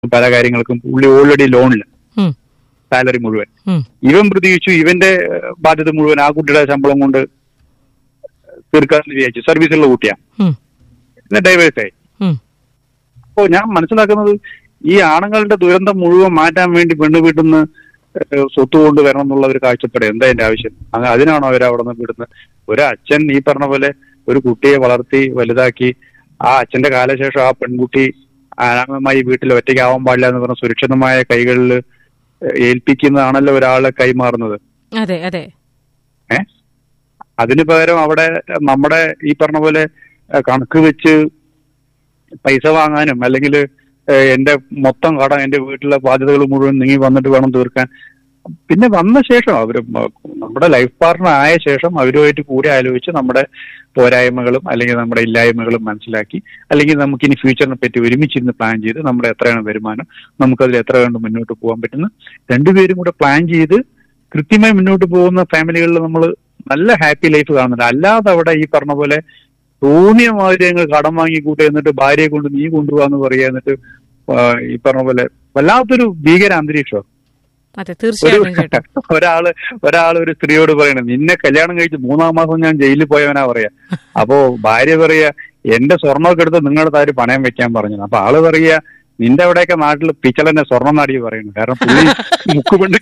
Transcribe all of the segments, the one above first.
പല കാര്യങ്ങൾക്കും പുള്ളി ഓൾറെഡി ലോണില് ഉം, സാലറി മുഴുവൻ ഉം, ഇവൻ പ്രതീക്ഷിച്ചു ഇവന്റെ ഏഹ്, ബാധ്യത മുഴുവൻ ആ കുട്ടിയുടെ ശമ്പളം കൊണ്ട് തീർക്കാമെന്ന് വിചാരിച്ചു സർവീസുള്ള കുട്ടിയാ ഉം, പിന്നെ ഡൈവേഴ്സ് ആയി ഉം. അപ്പോൾ ഞാൻ മനസ്സിലാക്കുന്നത് ഈ ആണുങ്ങളുടെ ദുരന്തം മുഴുവൻ മാറ്റാൻ വേണ്ടി പെണ്ണ് വീട്ടിൽ നിന്ന് ഏഹ്, സ്വത്ത് കൊണ്ടുവരണം എന്നുള്ള ഒരു കാഴ്ചപ്പാട് എന്താ എന്റെ ആവശ്യം അങ്ങ് അതിനാണോ അവർ അവിടെ നിന്ന് വിടുന്നത് ഒരു അച്ഛൻ ഈ പറഞ്ഞ പോലെ ഒരു കുട്ടിയെ വളർത്തി വലുതാക്കി ആ അച്ഛന്റെ കാലശേഷം ആ പെൺകുട്ടി അനാമമായി വീട്ടിൽ ഒറ്റയ്ക്കാവാൻ പാടില്ല എന്ന് പറഞ്ഞ സുരക്ഷിതമായ കൈകളിൽ ഏൽപ്പിക്കുന്നതാണല്ലോ ഒരാളെ കൈമാറുന്നത് അതെ അതെ ഏ അതിന് പകരം അവിടെ നമ്മുടെ ഈ പറഞ്ഞ പോലെ ഏഹ്, കണക്ക് വെച്ച് പൈസ വാങ്ങാനും അല്ലെങ്കിൽ എന്റെ മൊത്തം കടം എന്റെ വീട്ടിലെ ബാധ്യതകൾ മുഴുവൻ നീങ്ങി വന്നിട്ട് വേണം തീർക്കാൻ പിന്നെ വന്ന ശേഷം അവർ നമ്മുടെ ലൈഫ് പാർട്ണർ ആയ ശേഷം അവരുമായിട്ട് കൂടി ആലോചിച്ച് നമ്മുടെ പോരായ്മകളും അല്ലെങ്കിൽ നമ്മുടെ ഇല്ലായ്മകളും മനസ്സിലാക്കി അല്ലെങ്കിൽ നമുക്ക് ഇനി ഫ്യൂച്ചറിനെ പറ്റി ഒരുമിച്ചിരുന്ന് പ്ലാൻ ചെയ്ത് നമ്മുടെ എത്രയാണ് വരുമാനം നമുക്കതിൽ എത്ര കണ്ട് മുന്നോട്ട് പോകാൻ പറ്റുന്നു രണ്ടുപേരും കൂടെ പ്ലാൻ ചെയ്ത് കൃത്യമായി മുന്നോട്ട് പോകുന്ന ഫാമിലികളിൽ നമ്മൾ നല്ല ഹാപ്പി ലൈഫ് കാണുന്നുണ്ട് അല്ലാതെ അവിടെ ഈ പറഞ്ഞ പോലെ തോന്നിയ മാതിരി അങ്ങ് കടം വാങ്ങി കൂട്ടി എന്നിട്ട് ഭാര്യയെ കൊണ്ട് നീ കൊണ്ടുപോകാന്ന് പറയാ എന്നിട്ട് ആ, ഈ പറഞ്ഞ പോലെ വല്ലാത്തൊരു ഭീകര അന്തരീക്ഷം അതെ ഒരു തീർച്ചയായിട്ടും ചേട്ടാ ഒരാള് ഒരാൾ ഒരു സ്ത്രീയോട് പറയണത് നിന്നെ കല്യാണം കഴിച്ച് മൂന്നാം മാസം ഞാൻ ജയിലിൽ പോയവനാ പറയാ അപ്പോ ഭാര്യ പറയാ എന്റെ സ്വർണ്ണമൊക്കെ എടുത്ത് നിങ്ങളുടെ താര് പണയം വെക്കാൻ പറഞ്ഞു അപ്പൊ ആള് പറയാ നിന്റെ അവിടെയൊക്കെ നാട്ടിൽ പിച്ചളന്നെ സ്വർണ്ണം നാടി പറയുന്നു കാരണം പുള്ളി മുക്കുപെണ്ണ്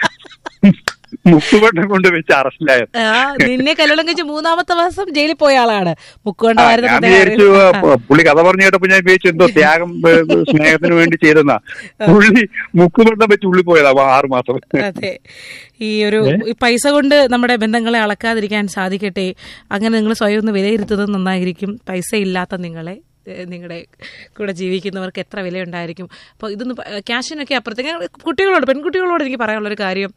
മുക്കുപെണ്ണെ കൊണ്ട് വെച്ച് അറസ്റ്റിലായത് ആ, നിന്നെ കല്യാണം കഴിച്ച് മൂന്നാമത്തെ മാസം ജയിലിൽ പോയ ആളാണ് മുക്കുകൊണ്ട് ആ, ആയിരുന്നു ഞാൻ അദ്ദേഹം വിചാരിച്ചു അറിയുന്നത്. ആ, പുള്ളി കഥ പറഞ്ഞു കേട്ടപ്പോ ഞാൻ വിചാരിച്ചു എന്തോ ത്യാഗം ഏ, സ്നേഹത്തിന് വേണ്ടി ചെയ്തെന്നാ പുള്ളി മുക്കുബന്ധം വെച്ച് ഉള്ളി പോയതാ അപ്പൊ ആറ് മാസം അതെ ഈ ഒരു ഈ പൈസ കൊണ്ട് നമ്മുടെ ബന്ധങ്ങളെ അളക്കാതിരിക്കാൻ സാധിക്കട്ടെ അങ്ങനെ നിങ്ങൾ സ്വയം ഒന്ന് വിലയിരുത്തുന്നത് നന്നായിരിക്കും പൈസ ഇല്ലാത്ത നിങ്ങളെ ഏഹ്, നിങ്ങളുടെ കൂടെ ജീവിക്കുന്നവർക്ക് എത്ര വിലയുണ്ടായിരിക്കും അപ്പോൾ ഇതൊന്ന് പ- ക്യാഷിനൊക്കെ അപ്പുറത്തേക്ക് ഞാൻ കുട്ടികളോട് പെൺകുട്ടികളോട് എനിക്ക് പറയാനുള്ളൊരു കാര്യം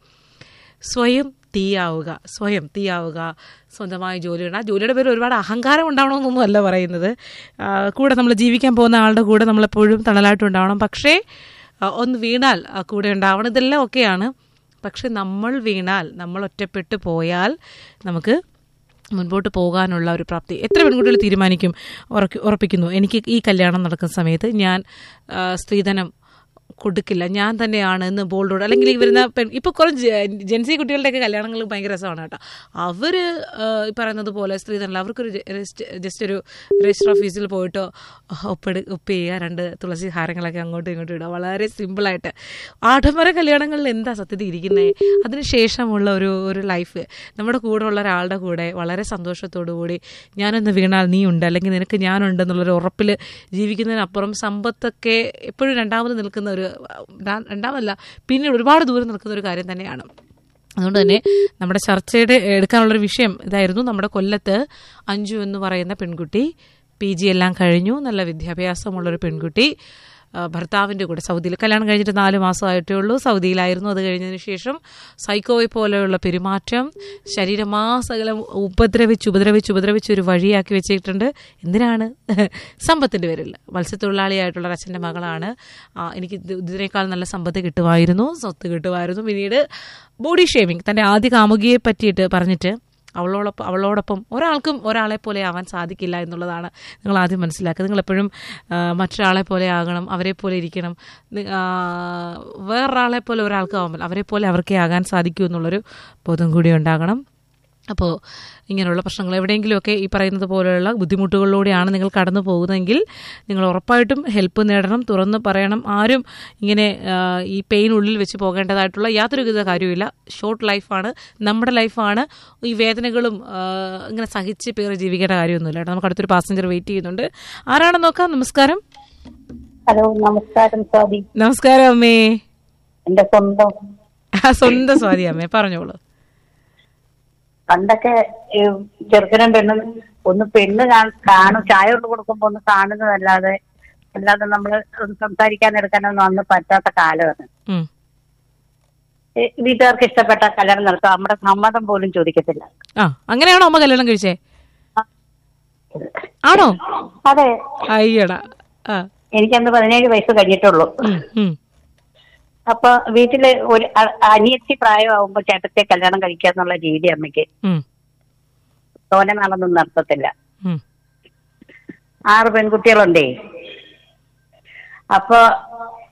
സ്വയം തീയാവുക സ്വയം തീയാവുക സ്വന്തമായി ജോലിയുണ്ട് ആ ജോലിയുടെ പേരിൽ ഒരുപാട് അഹങ്കാരം ഉണ്ടാവണമെന്നൊന്നും അല്ല പറയുന്നത് ആ, കൂടെ നമ്മൾ ജീവിക്കാൻ പോകുന്ന ആളുടെ കൂടെ നമ്മളെപ്പോഴും തണലായിട്ട് ഉണ്ടാവണം പക്ഷേ ആ, ഒന്ന് വീണാൽ ആ, കൂടെ ഉണ്ടാവണം ഇതെല്ലാം ഒക്കെയാണ് പക്ഷെ നമ്മൾ വീണാൽ നമ്മൾ ഒറ്റപ്പെട്ട് പോയാൽ നമുക്ക് മുൻപോട്ട് പോകാനുള്ള ഒരു പ്രാപ്തി എത്ര പെൺകുട്ടികൾ തീരുമാനിക്കും ഉറക്കി ഉറപ്പിക്കുന്നു എനിക്ക് ഈ കല്യാണം നടക്കുന്ന സമയത്ത് ഞാൻ ആ, സ്ത്രീധനം കൊടുക്കില്ല ഞാൻ തന്നെയാണ് എന്ന് ബോൾഡോട് അല്ലെങ്കിൽ ഈ വരുന്ന പെൺ ഇപ്പോൾ കുറേ ജെൻസി കുട്ടികളുടെയൊക്കെ കല്യാണങ്ങൾ ഭയങ്കര രസമാണ് കേട്ടോ അവർ ഈ പറയുന്നത് പോലെ സ്ത്രീധനം അവർക്കൊരു ജസ്റ്റ് ഒരു രജിസ്റ്റർ ഓഫീസിൽ പോയിട്ട് ഒപ്പിട് ഒപ്പ് ചെയ്യുക രണ്ട് തുളസി ഹാരങ്ങളൊക്കെ അങ്ങോട്ടും ഇങ്ങോട്ടും ഇടുക വളരെ സിമ്പിളായിട്ട് ആഡംബര കല്യാണങ്ങളിൽ എന്താ സത്യത്തിൽ ഇരിക്കുന്നത് അതിനുശേഷമുള്ള ഒരു ഒരു ലൈഫ് നമ്മുടെ കൂടെ ഉള്ള ഒരാളുടെ കൂടെ വളരെ സന്തോഷത്തോടു കൂടി ഞാനൊന്ന് വീണാൽ നീ ഉണ്ട് അല്ലെങ്കിൽ നിനക്ക് ഞാനുണ്ട് എന്നുള്ളൊരു ഉറപ്പിൽ ജീവിക്കുന്നതിനപ്പുറം സമ്പത്തൊക്കെ എപ്പോഴും രണ്ടാമത് നിൽക്കുന്ന ഒരു രണ്ടാ- രണ്ടാമതല്ല പിന്നീട് ഒരുപാട് ദൂരം നിൽക്കുന്ന ഒരു കാര്യം തന്നെയാണ് അതുകൊണ്ട് തന്നെ നമ്മുടെ ചർച്ചയുടെ എടുക്കാനുള്ളൊരു വിഷയം ഇതായിരുന്നു നമ്മുടെ കൊല്ലത്ത് അഞ്ജു എന്ന് പറയുന്ന പെൺകുട്ടി പി ജി എല്ലാം കഴിഞ്ഞു നല്ല വിദ്യാഭ്യാസമുള്ളൊരു പെൺകുട്ടി ആ, ഭർത്താവിൻ്റെ കൂടെ സൗദിയിൽ കല്യാണം കഴിഞ്ഞിട്ട് നാല് മാസമായിട്ടേ ഉള്ളൂ സൗദിയിലായിരുന്നു അത് കഴിഞ്ഞതിന് ശേഷം സൈക്കോയെ പോലെയുള്ള പെരുമാറ്റം ശരീരമാസകലം ഉപദ്രവിച്ച് ഉപദ്രവിച്ച് ഉപദ്രവിച്ച് ഒരു വഴിയാക്കി വെച്ചിട്ടുണ്ട് എന്തിനാണ് സമ്പത്തിൻ്റെ പേരിൽ മത്സ്യത്തൊഴിലാളിയായിട്ടുള്ള ഒരു അച്ഛൻ്റെ മകളാണ് ആ, എനിക്ക് ഇത് ഇതിനേക്കാൾ നല്ല സമ്പത്ത് കിട്ടുമായിരുന്നു സ്വത്ത് കിട്ടുമായിരുന്നു പിന്നീട് ബോഡി ഷേമിങ് തൻ്റെ ആദ്യ കാമുകിയെ പറ്റിയിട്ട് പറഞ്ഞിട്ട് അവളോടൊപ്പം അവളോടൊപ്പം ഒരാൾക്കും ഒരാളെ പോലെ ആവാൻ സാധിക്കില്ല എന്നുള്ളതാണ് നിങ്ങൾ ആദ്യം മനസ്സിലാക്കുക നിങ്ങൾ എപ്പോഴും ആ, മറ്റൊരാളെ പോലെ ആകണം അവരെ പോലെ ഇരിക്കണം നി- ആ, വേറൊരാളെ പോലെ ഒരാൾക്ക് ആവുമ്പോൾ അവരെ പോലെ അവർക്കേ ആകാൻ സാധിക്കൂ എന്നുള്ളൊരു ബോധം കൂടി ഉണ്ടാകണം അപ്പോൾ ഇങ്ങനെയുള്ള പ്രശ്നങ്ങൾ എവിടെയെങ്കിലുമൊക്കെ ഈ പറയുന്നത് പോലെയുള്ള ബുദ്ധിമുട്ടുകളിലൂടെയാണ് നിങ്ങൾ കടന്നു പോകുന്നതെങ്കിൽ നിങ്ങൾ ഉറപ്പായിട്ടും ഹെൽപ്പ് നേടണം തുറന്ന് പറയണം ആരും ഇങ്ങനെ ആ, ഈ പെയിൻ ഉള്ളിൽ വെച്ച് പോകേണ്ടതായിട്ടുള്ള യാതൊരു വിധ കാര്യമില്ല ഷോർട്ട് ലൈഫാണ് നമ്മുടെ ലൈഫാണ് ഈ വേദനകളും ആ, ഇങ്ങനെ സഹിച്ച് പേര് ജീവിക്കേണ്ട കാര്യമൊന്നുമില്ല കേട്ടോ നമുക്ക് അടുത്തൊരു പാസഞ്ചർ വെയിറ്റ് ചെയ്യുന്നുണ്ട് ആരാണെന്ന് നോക്കാം നമസ്കാരം ഹലോ നമസ്കാരം സ്വാതി നമസ്കാരം അമ്മേ എന്റെ സ്വന്തം ആ, സ്വന്തം സ്വാതി അമ്മേ പറഞ്ഞോളൂ പണ്ടൊക്കെ ഈ ചെറുക്കനും പെണ്ണും ഒന്ന് പെണ്ണ് കാ- കാണും ചായ കൊണ്ട് കൊടുക്കുമ്പോ ഒന്ന് കാണുന്നതല്ലാതെ അല്ലാതെ നമ്മള് ഒന്ന് സംസാരിക്കാൻ എടുക്കാനൊന്നും അന്ന് പറ്റാത്ത കാലമാണ് ഉം. ഈ വീട്ടുകാർക്ക് ഇഷ്ടപ്പെട്ട കല്യാണം നടത്താം നമ്മുടെ സമ്മതം പോലും ചോദിക്കത്തില്ല ആ അങ്ങനെയാണോ അമ്മ കല്യാണം കഴിച്ചേ ആണോ അതെ അയ്യടാ ആ എനിക്കന്ന് പതിനേഴ് വയസ്സ് കഴിഞ്ഞിട്ടുള്ളൂ ഉം, ഉം. അപ്പൊ വീട്ടില് ഒരു അ- അനിയത്തി പ്രായമാകുമ്പോ ചേട്ടത്തെ കല്യാണം കഴിക്കാന്നുള്ള രീതി അമ്മയ്ക്ക് ഉം, തോനെ നാളൊന്നും നടത്തത്തില്ല ഉം. ആറ് പെൺകുട്ടികളുണ്ടേ അപ്പൊ